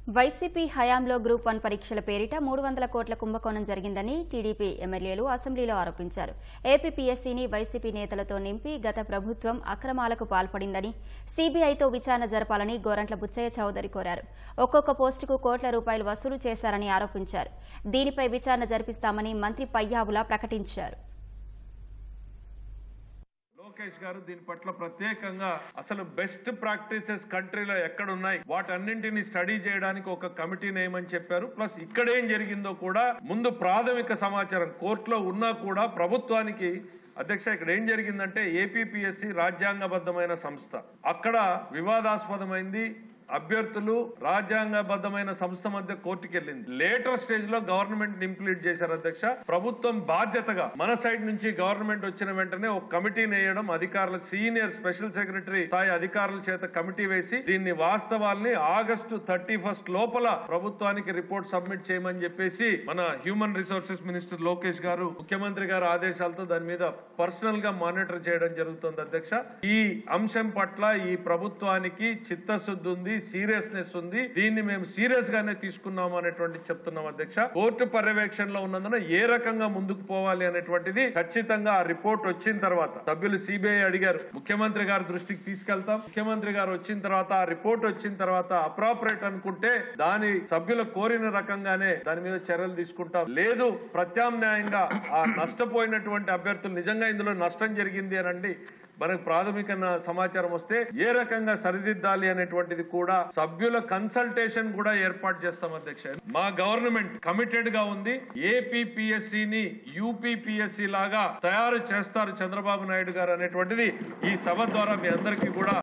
YCP హయాంలో group one పరీక్షల పేరిట మూడు వందల కోట్ల కుంభకోణం జరిగిందని టీడీపీ ఎమ్మెల్యేలు అసెంబ్లీలో ఆరోపించారు ఏపీపీఎస్సీని వైసీపీ నేతలతో నింపి గత ప్రభుత్వం అక్రమాలకు పాల్పడిందని సీబీఐతో విచారణ జరపాలని గోరంట్ల బుచ్చయ్య చౌదరి కోరారు ఒక్కొక్క పోస్టుకు కోట్ల రూపాయలు వసూలు చేశారని ఆరోపించారు దీనిపై విచారణ జరిపిస్తామని మంత్రి పయ్యావుల ప్రకటించారు లోకేష్ గారు దీని పట్ల ప్రత్యేకంగా అసలు బెస్ట్ ప్రాక్టీసెస్ కంట్రీలో ఎక్కడ ఉన్నాయి వాటన్నింటిని స్టడీ చేయడానికి ఒక కమిటీ నేయమని చెప్పారు ప్లస్ ఇక్కడ ఏం జరిగిందో కూడా ముందు ప్రాథమిక సమాచారం కోర్టులో ఉన్నా కూడా ప్రభుత్వానికి అధ్యక్ష ఇక్కడ ఏం జరిగిందంటే ఏపీపీఎస్సి రాజ్యాంగబద్ధమైన సంస్థ అక్కడ వివాదాస్పదమైంది అభ్యర్థులు రాజ్యాంగబద్ధమైన సంస్థ మధ్య కోర్టుకి వెళ్ళింది లేటర్ స్టేజ్ లో గవర్నమెంట్ ఇంప్లీట్ చేశారు అధ్యక్ష ప్రభుత్వం బాధ్యతగా మన సైడ్ నుంచి గవర్నమెంట్ వచ్చిన వెంటనే ఒక కమిటీ వేయడం అధికారుల సీనియర్ స్పెషల్ సెక్రటరీ స్థాయి అధికారుల చేత కమిటీ వేసి దీన్ని వాస్తవాల్ని ఆగస్టు థర్టీ ఫస్ట్ లోపల ప్రభుత్వానికి రిపోర్ట్ సబ్మిట్ చేయమని చెప్పేసి మన హ్యూమన్ రిసోర్సెస్ మినిస్టర్ లోకేష్ గారు ముఖ్యమంత్రి గారు ఆదేశాలతో దాని మీద పర్సనల్ గా మానిటర్ చేయడం జరుగుతుంది అధ్యక్ష ఈ అంశం పట్ల ఈ ప్రభుత్వానికి చిత్తశుద్ధి ఉంది సీరియస్నెస్ ఉంది దీన్ని మేము సీరియస్ గానే తీసుకున్నాము అనేటువంటి చెప్తున్నాం అధ్యక్ష కోర్టు పర్యవేక్షణలో ఉన్నందున ఏ రకంగా ముందుకు పోవాలి అనేటువంటిది ఖచ్చితంగా ఆ రిపోర్ట్ వచ్చిన తర్వాత సభ్యులు సిబిఐ అడిగారు ముఖ్యమంత్రి గారి దృష్టికి తీసుకెళ్తాం ముఖ్యమంత్రి గారు వచ్చిన తర్వాత ఆ రిపోర్ట్ వచ్చిన తర్వాత అప్రాపరేట్ అనుకుంటే దాని సభ్యులు కోరిన రకంగానే దాని మీద చర్యలు తీసుకుంటాం లేదు ప్రత్యామ్నాయంగా ఆ నష్టపోయినటువంటి అభ్యర్థులు నిజంగా ఇందులో నష్టం జరిగింది అనండి మనకు ప్రాథమిక న- సమాచారం వస్తే ఏ రకంగా సరిదిద్దాలి అనేటువంటిది కూడా సభ్యుల కన్సల్టేషన్ కూడా ఏర్పాటు చేస్తాం అధ్యక్ష మా గవర్నమెంట్ కమిటెడ్ గా ఉంది ఏపీపీఎస్సీ ని యూపీపీఎస్సీ లాగా తయారు చేస్తారు చంద్రబాబు నాయుడు గారు అనేటువంటిది ఈ సభ ద్వారా మీ అందరికీ కూడా